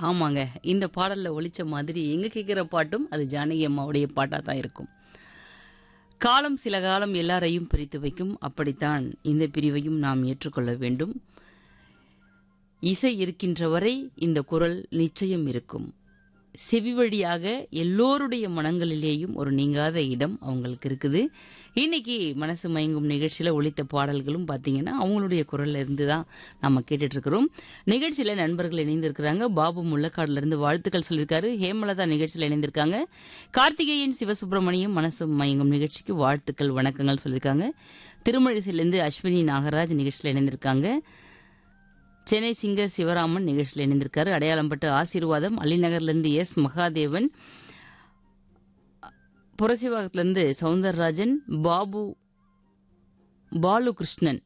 ஆமாங்க இந்த பாடல்ல ஒலிச்ச மாதிரி எங்க கேட்குற பாட்டும் அது ஜானகி அம்மாவுடைய பாட்டாக தான் இருக்கும் காலம் சில காலம் எல்லாரையும் பிரித்து வைக்கும் அப்படித்தான் இந்த பிரிவையும் நாம் ஏற்றுக்கொள்ள வேண்டும் இசை இருக்கின்ற வரை இந்த குரல் நிச்சயம் இருக்கும் செவி வழியாக எல்லோருடைய மனங்களிலேயும் ஒரு நீங்காத இடம் அவங்களுக்கு இருக்குது இன்னைக்கு மனசு மயங்கும் நிகழ்ச்சியில் ஒலித்த பாடல்களும் பார்த்தீங்கன்னா அவங்களுடைய குரல்ல இருந்து தான் நம்ம கேட்டுட்டு இருக்கிறோம் நிகழ்ச்சியில் நண்பர்கள் இணைந்திருக்கிறாங்க பாபு முள்ளக்காடுல இருந்து வாழ்த்துக்கள் சொல்லியிருக்காரு ஹேமலதா நிகழ்ச்சியில் இணைந்திருக்காங்க கார்த்திகேயன் சிவசுப்பிரமணியம் மனசு மயங்கும் நிகழ்ச்சிக்கு வாழ்த்துக்கள் வணக்கங்கள் சொல்லியிருக்காங்க திருமழிசையிலேருந்து அஸ்வினி நாகராஜ் நிகழ்ச்சியில் இணைந்திருக்காங்க சென்னை சிங்கர் சிவராமன் நிகழ்ச்சியில் இணைந்திருக்காரு அடையாளம்பட்டு ஆசீர்வாதம் அலிநகர்லேருந்து எஸ் மகாதேவன் புரசிவாகத்திலேருந்து சவுந்தரராஜன் பாபு பாலு கிருஷ்ணன்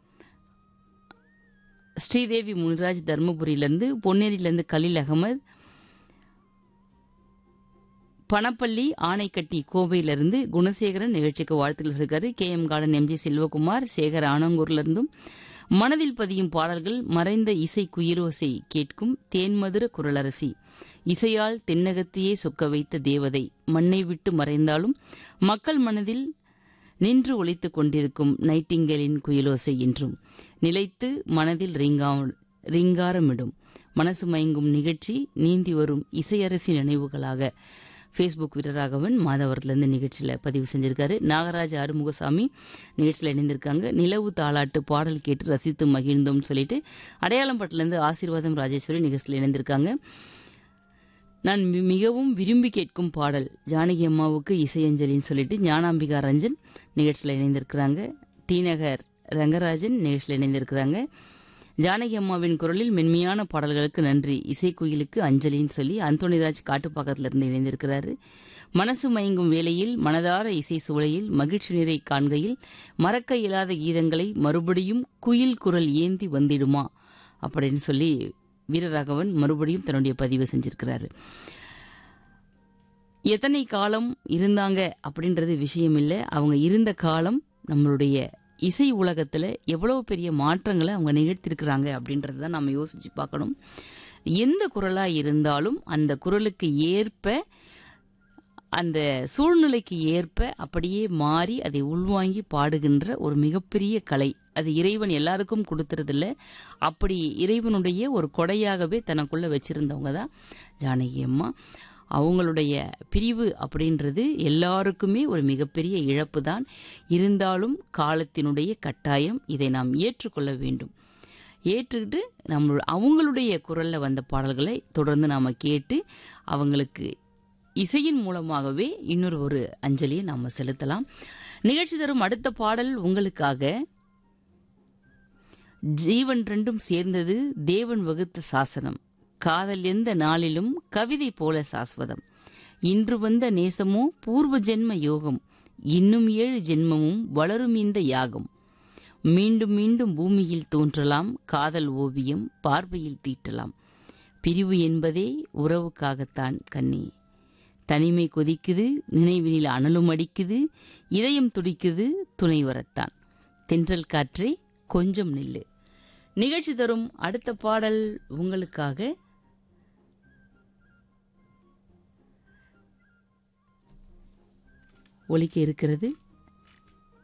ஸ்ரீதேவி முனிராஜ் தர்மபுரியிலேருந்து பொன்னேரியிலேருந்து கலீல் அகமது பணப்பள்ளி ஆனைக்கட்டி கோவையிலிருந்து குணசேகரன் நிகழ்ச்சிக்கு வாழ்த்துக்கள் இருக்காரு K M garden MG Selvakumar Sekar ஆனங்கூர்லேருந்தும் மனதில் பதியும் பாடல்கள் மறைந்த இசை குயிரோசை கேட்கும் தேன்மதுர குரலரசி இசையால் தென்னகத்தையே சொக்க வைத்த தேவதை மண்ணை விட்டு மறைந்தாலும் மக்கள் மனதில் நின்று ஒலித்துக் கொண்டிருக்கும் நைட்டிங்கலின் குயிலோசை என்றும் நிலைத்து மனதில் ரிங்கா ரிங்காரமிடும் மனசு மயங்கும் நிகழ்ச்சி நீந்தி வரும் இசையரசி நினைவுகளாக ஃபேஸ்புக் வீரராகவன் மாதவரத்துலேருந்து நிகழ்ச்சியில் பதிவு செஞ்சிருக்காரு நாகராஜ் ஆறுமுகசாமி நிகழ்ச்சியில் இணைந்திருக்காங்க நிலவு தாளாட்டு பாடல் கேட்டு ரசித்து மகிழ்ந்தோம்னு சொல்லிட்டு அடையாளம்பட்டிலேருந்து ஆசீர்வாதம் ராஜேஸ்வரி நிகழ்ச்சியில் இணைந்திருக்காங்க நான் மி- மிகவும் விரும்பி கேட்கும் பாடல் ஜானகி அம்மாவுக்கு இசையஞ்சலின்னு சொல்லிட்டு ஞானாம்பிகா ரஞ்சன் நிகழ்ச்சியில் இணைந்திருக்கிறாங்க டி நகர் ரங்கராஜன் நிகழ்ச்சியில் இணைந்திருக்கிறாங்க ஜானகி அம்மாவின் குரலில் மென்மையான பாடல்களுக்கு நன்றி இசைக்குயிலுக்கு அஞ்சலின்னு சொல்லி அந்தோணிராஜ் காட்டுப்பாக்கத்துல இருந்து இணைந்திருக்கிறாரு மனசு மயங்கும் வேளையில் மனதார இசை சூளையில் மகிழ்ச்சி நீரை காண்கையில் மறக்க இயலாத கீதங்களை மறுபடியும் குயில் குரல் ஏந்தி வந்திடுமா அப்படின்னு சொல்லி வீரராகவன் மறுபடியும் தன்னுடைய பதிவு செஞ்சிருக்கிறாரு எத்தனை காலம் இருந்தாங்க அப்படின்றது விஷயம் இல்லை அவங்க இருந்த காலம் நம்மளுடைய இசை உலகத்தில் எவ்வளவு பெரிய மாற்றங்களை அவங்க நிகழ்த்திருக்கிறாங்க அப்படின்றத தான் நம்ம யோசிச்சு பார்க்கணும் எந்த குரலாக இருந்தாலும் அந்த குரலுக்கு ஏற்ப அந்த சூழ்நிலைக்கு ஏற்ப அப்படியே மாறி அதை உள்வாங்கி பாடுகின்ற ஒரு மிகப்பெரிய கலை அது இறைவன் எல்லாருக்கும் கொடுத்துறதில்ல அப்படி இறைவனுடைய ஒரு கொடையாகவே தனக்குள்ள வச்சிருந்தவங்க தான் ஜானகி அம்மா அவங்களுடைய பிரிவு அப்படின்றது எல்லாருக்குமே ஒரு மிகப்பெரிய இழப்பு தான் இருந்தாலும் காலத்தினுடைய கட்டாயம் இதை நாம் ஏற்றுக்கொள்ள வேண்டும் ஏற்றுக்கிட்டு நம்ம அவங்களுடைய குரல்ல வந்த பாடல்களை தொடர்ந்து நாம கேட்டு அவங்களுக்கு இசையின் மூலமாகவே இன்னொரு ஒரு அஞ்சலியை நாம செலுத்தலாம் நிகழ்ச்சி தரும் அடுத்த பாடல் உங்களுக்காக ஜீவன் ரெண்டும் சேர்ந்தது தேவன் வகுத்த சாசனம் காதல் எந்த நாளிலும் கவிதை போல சாஸ்வதம் இன்று வந்த நேசமோ பூர்வ ஜென்ம யோகம் இன்னும் ஏழு ஜென்மமும் வளரும் இந்த யாகம் மீண்டும் மீண்டும் பூமியில் தோன்றலாம் காதல் ஓவியம் பார்வையில் தீட்டலாம் பிரிவு என்பதே உறவுக்காகத்தான் கண்ணி தனிமை கொதிக்குது நினைவினில் அனலும் அடிக்குது இதயம் துடிக்குது துணை வரத்தான் தென்றல் காற்றே கொஞ்சம் நில்லு நிகழ்ச்சி தரும் அடுத்த பாடல் உங்களுக்காக ஒலிக்க இருக்கிறது